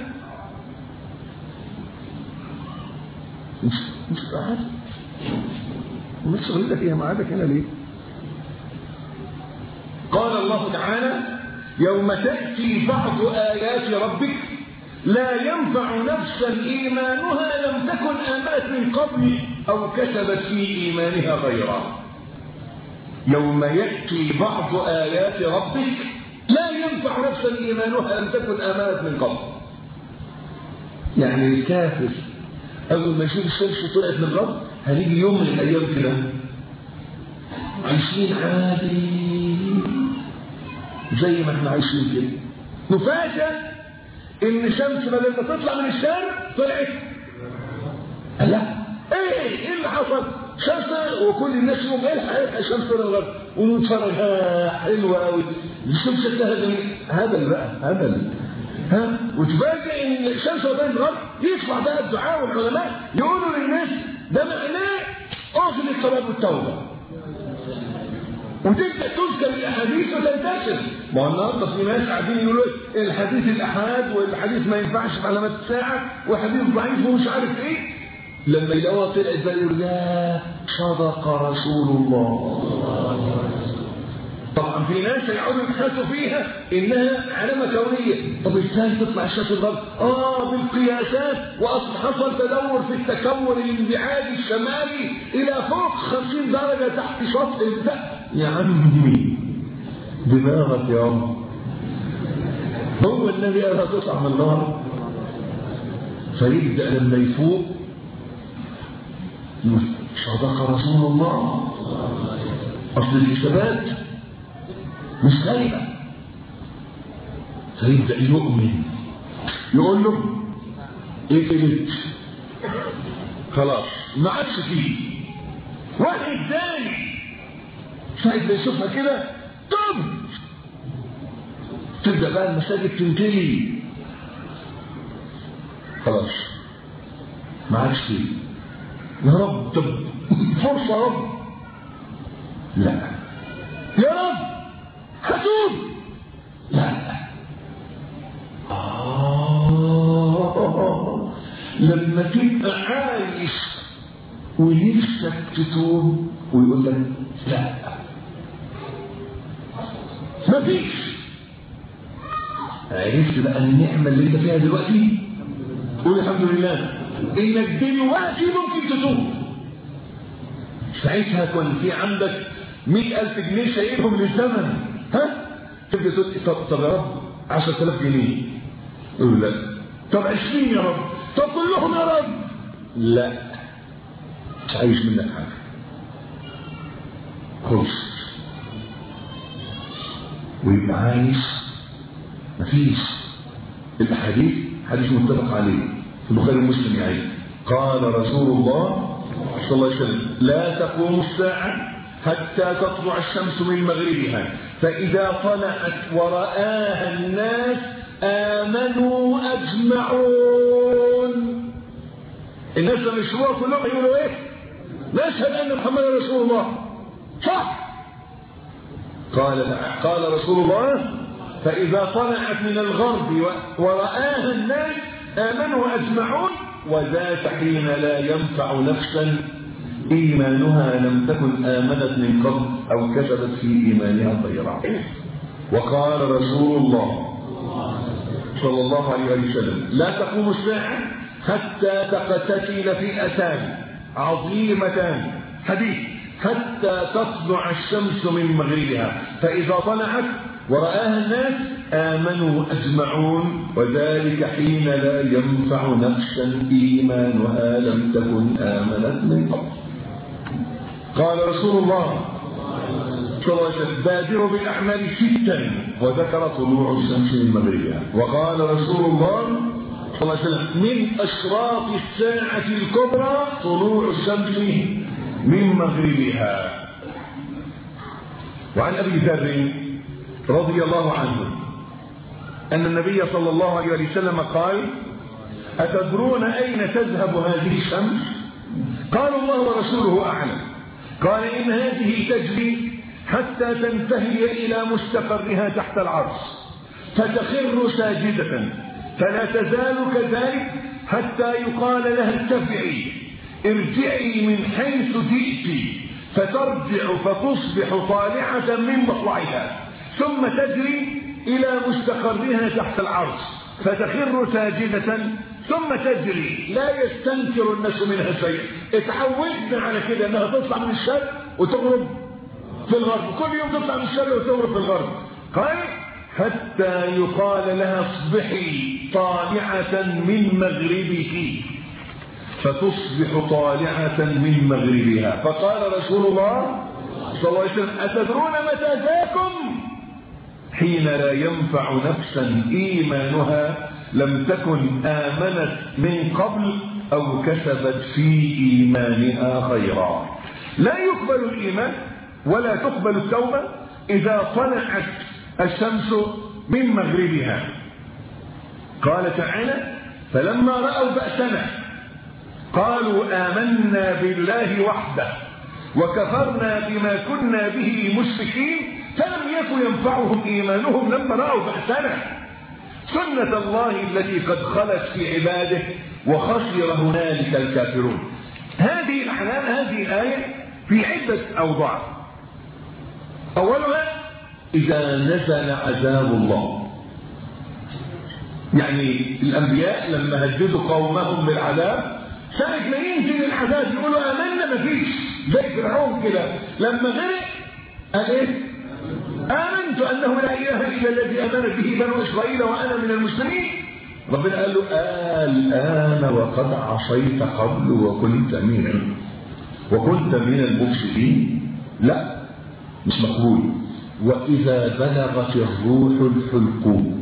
مش مش قاعد مش شغلتك فيها معادك هنا ليه قال الله تعالى يوم تأتي بعض آيات ربك لا ينفع نفسا إيمانها لم تكن آمنت من قبل أو كسبت في إيمانها غيرا يوم يأتي بعض آيات ربك لا ينفع نفسا إيمانها لم تكن آمنت من قبل يعني الكافر أول ما يشوف الشمس طلعت من الغرب هنيجي يوم من الأيام كده عايشين عادي زي ما احنا عايشين كده نفاجأ إن الشمس بدل ما تطلع من الشارع طلعت لا ايه ايه اللي حصل شمس وكل الناس يوم الحق الحق الشمس طلع الغرب ونتفرج ها حلوه قوي الشمس شكلها جميل هبل بقى هبل ها وتفاجئ ان الشمس بين الغرب يطلع بقى الدعاء والعلماء يقولوا للناس ده معناه اغلق الصلاه والتوبه وتبدا تذكر الاحاديث وتنتشر ما هو النهارده في ناس قاعدين يقولوا الحديث الاحاد والحديث ما ينفعش في علامات الساعه وحديث ضعيف ومش عارف ايه لما يلاقوها طلعت بقى يقول يا صدق رسول الله طبعا في ناس يقعدوا يبحثوا فيها انها علامه كونيه طب ازاي تطلع الشمس الغرب اه بالقياسات واصل حصل تدور في التكون الانبعاجي الشمالي الى فوق 50 درجه تحت شط البحر يا عمي دماغك يا عم هو النبي قال هتطلع من النار فيبدا لما يفوق يقول صدق رسول الله اصل الحسابات مش غايبة فيبدأ يؤمن يقول له ايه قلت خلاص ما عادش فيه واحد تاني ساعة ما يشوفها كده طب تبدأ بقى المساجد تنتهي خلاص ما عادش فيه يا رب طب فرصة يا رب لا يا رب هتوب لا آه لما تبقى عايش ونفسك تتوب ويقول لك لا مفيش عرفت بقى النعمة اللي انت فيها دلوقتي قول الحمد لله انك دلوقتي ممكن تتوب ساعتها كان في عندك مئة ألف جنيه شايلهم للزمن ها تبدا تقول طب طب يا رب 10000 جنيه يقول لا طب 20 يا رب طب كلهم يا رب لا مش عايش منك حاجه خلص ويبقى عايش مفيش الحديث حديث متفق عليه في البخاري ومسلم يعني قال رسول الله صلى الله عليه وسلم لا تقوم الساعه حتى تطلع الشمس من مغربها فإذا طلعت ورآها الناس آمنوا أجمعون الناس لما يشوفوها كلهم يقولوا إيه؟ نشهد أن محمدا رسول الله صح قال قال رسول الله فإذا طلعت من الغرب ورآها الناس آمنوا أجمعون وذاك حين لا ينفع نفسا إيمانها لم تكن آمنت من قبل أو كسبت في إيمانها خيرا وقال رسول الله صلى الله عليه وسلم لا تقوم الساعة حتى تقتتل فئتان عظيمتان حديث حتى تطلع الشمس من مغربها فإذا طلعت ورآها الناس آمنوا أجمعون وذلك حين لا ينفع نفسا إيمانها لم تكن آمنت من قبل قال رسول الله صلى الله عليه وسلم بادروا بالأعمال ستا وذكر طلوع الشمس من مغربها وقال رسول الله صلى الله عليه وسلم من أشراط الساعة الكبرى طلوع الشمس من مغربها وعن أبي ذر رضي الله عنه أن النبي صلى الله عليه وسلم قال أتدرون أين تذهب هذه الشمس قال الله ورسوله أعلم قال إن هذه تجري حتى تنتهي إلى مستقرها تحت العرش فتخر ساجدة فلا تزال كذلك حتى يقال لها ارتفعي ارجعي من حيث جئت فترجع فتصبح طالعة من مطلعها ثم تجري إلى مستقرها تحت العرش فتخر ساجدة ثم تجري لا يستنكر الناس منها شيء اتعودنا على كده انها تطلع من الشرق وتغرب في الغرب كل يوم تطلع من الشرق وتغرب في الغرب قال حتى يقال لها اصبحي طالعة من مغربك فتصبح طالعة من مغربها فقال رسول الله صلى الله عليه وسلم أتدرون متى ذاكم حين لا ينفع نفسا إيمانها لم تكن آمنت من قبل أو كسبت في إيمانها خيرا لا يقبل الإيمان ولا تقبل التوبة إذا طلعت الشمس من مغربها قال تعالى فلما رأوا بأسنا قالوا آمنا بالله وحده وكفرنا بما كنا به مشركين فلم يكن ينفعهم إيمانهم لما رأوا بأسنا سنة الله التي قد خلت في عباده وخسر هنالك الكافرون هذه الأحلام هذه الآية في عدة أوضاع أولها إذا نزل عذاب الله يعني الأنبياء لما هددوا قومهم بالعذاب ساعة ما ينزل العذاب يقولوا آمنا مفيش زي فرعون كده لما غرق قال إيه؟ آمنت أنه لا إله إلا الذي آمنت به بنو إسرائيل وأنا من المسلمين ربنا قال له الآن وقد عصيت قبل وكنت من وكنت من المفسدين لا مش مقبول وإذا بلغت الروح الحلقوم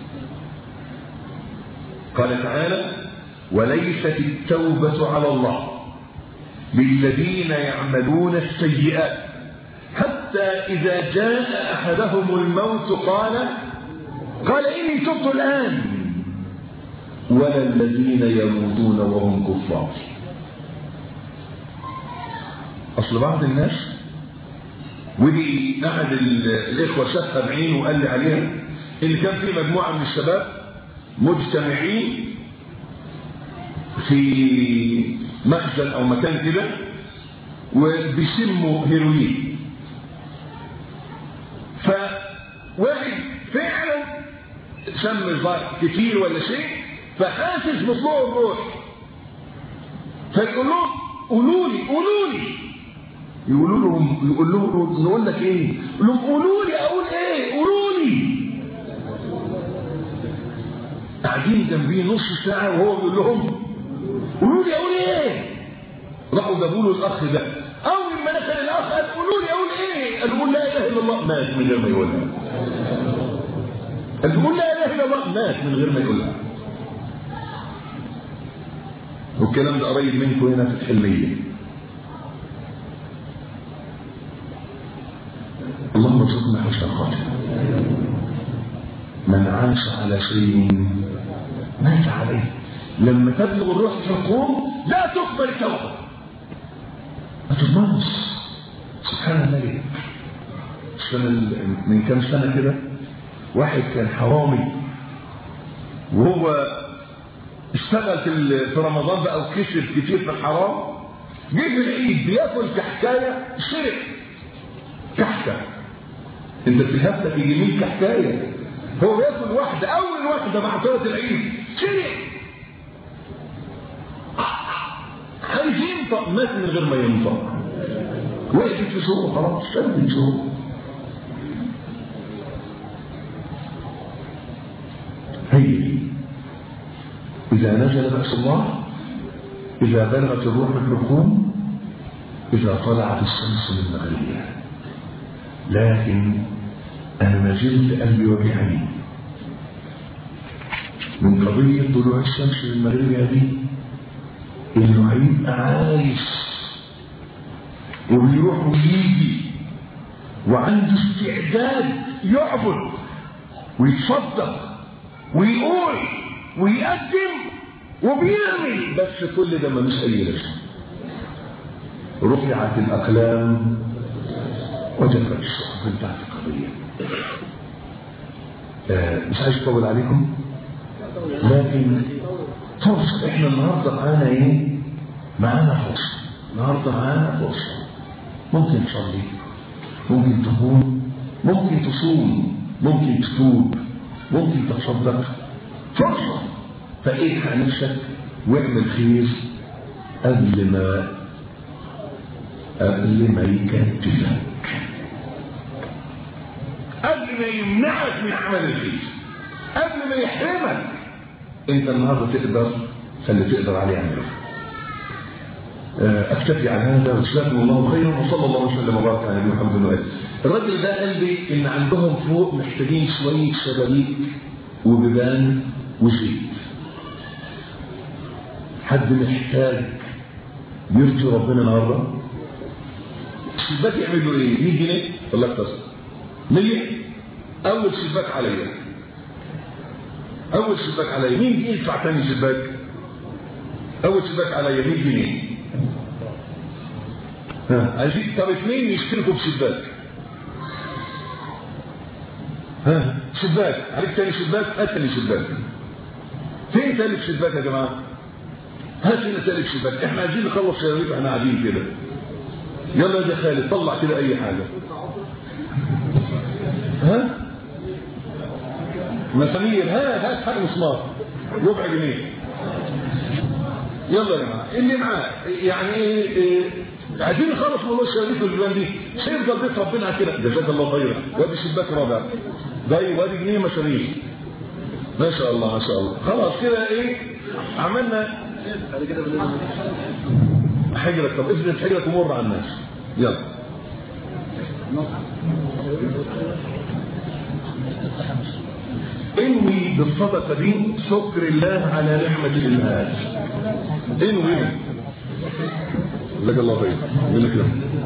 قال تعالى وليست التوبة على الله للذين يعملون السيئات حتى إذا جاء أحدهم الموت قال قال إني تبت الآن ولا الذين يموتون وهم كفار أصل بعض الناس ودي أحد الإخوة شافها بعينه وقال لي عليها إن كان في مجموعة من الشباب مجتمعين في مخزن أو مكان كده وبيشموا هيروين فواحد فعلا شم كتير ولا شيء فحاسس بطلوع الروح فيقول لهم قولوا لي قولوا لي يقولوا لهم يقول لهم نقول لك ايه؟ يقول لهم قولوا لي اقول ايه؟ قولوا لي قاعدين جنبيه نص ساعه وهو بيقول لهم قولوا لي اقول ايه؟ راحوا جابوا له الاخ ده اول ما دخل الاخ قال قولوا لي اقول ايه؟ قال قول لا اله الا الله مات من غير ما يقولها قال قول لا اله الا الله مات من غير ما يقولها والكلام ده قريب منكم هنا في الحلميه اللهم ارزقنا حسن الخاتمه من عاش على شيء مات عليه لما تبلغ الروح في القوم لا تقبل التوبه ما تضمنش سبحان الله سنة من كام سنة كده واحد كان حرامي وهو اشتغل في في رمضان بقى وكسب كتير في الحرام جه في العيد بياكل كحكايه شرب كحكه انت بتهبلك اليمين كحكايه هو بياكل واحده اول واحده مع صلاه العيد شرب عايز ينطق مات من غير ما ينطق وقفت في شهور خلاص سد شهور هي إذا نزل بأس الله إذا بلغت الروح الحكوم إذا طلعت الشمس من مغربها لكن أنا ما زلت قلبي وجعني من قضية طلوع الشمس من مغربها دي إنه هيبقى عايش وبيروح ويجي وعنده استعداد يعبد ويتصدق ويقول ويقدم وبيعمل بس كل ده ملوش اي لازمه رفعت الاقلام وجفت الصحف بتاعت القضيه آه مش عايز اطول عليكم لكن فرصه احنا النهارده معانا ايه؟ معانا فرصه النهارده معانا فرصه ممكن تصلي ممكن تقوم ممكن تصوم ممكن تتوب ممكن تتصدق فرصة فايه على نفسك واعمل خير قبل ما قبل ما يكتفك قبل ما يمنعك من عمل الخير قبل ما يحرمك انت النهارده تقدر فاللي تقدر عليه اعمله اكتفي عن هذا وجزاكم الله خيرا وصلى الله وسلم وبارك على نبينا محمد وآله الراجل ده قال لي ان عندهم فوق محتاجين شويه شبابيك وبيبان وزيت حد محتاج يرضي ربنا النهارده الشباك يعمل له ايه 100 جنيه ولا اكتر 100 اول شباك عليا اول شباك عليا مين يدفع ثاني شباك اول شباك عليا 100 جنيه ها عايزين طب اثنين يشتركوا بشباك ها شباك عليك تاني شباك هات تاني شباك فين تالت شباك يا جماعه هات لنا تالت شباك احنا عايزين نخلص شبابيك واحنا قاعدين كده يلا يا خالد طلع كده اي حاجه ها مسامير ها هات حاجه مسمار ربع جنيه يلا يا جماعه اللي معاه يعني ايه, إيه عايزين نخلص موضوع الشبابيك والبيبان دي سيفضل بيت ربنا كده جزاك الله خيرا وادي شباك رابع زي وادي جنيه مشاريع ما شاء الله ما شاء الله خلاص كده ايه عملنا حجرك طب افرد حجرك ومر على الناس يلا انوي بالصدقه دي شكر الله على نعمه الالهام انوي جزاك الله خير يقول لك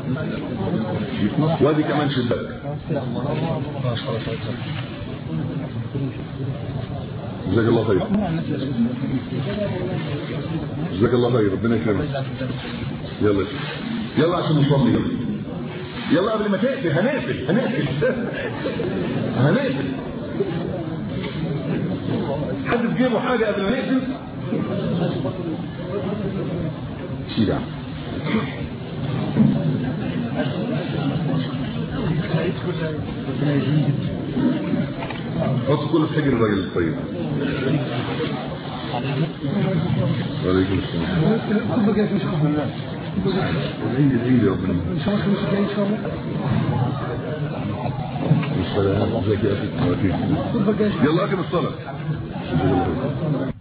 وادي كمان شباك جزاك الله خير جزاك الله خير ربنا يكرمك يلا يا يلا عشان نصلي يلا يلا قبل ما تقفل هنقفل هنقفل هنقفل حد في جيبه حاجه قبل ما نقفل شيل يا حط كل في حجر الراجل الطيب وعليكم السلام العيد العيد يا ربنا السلام ازيك يا اخي يلا اكل الصلاه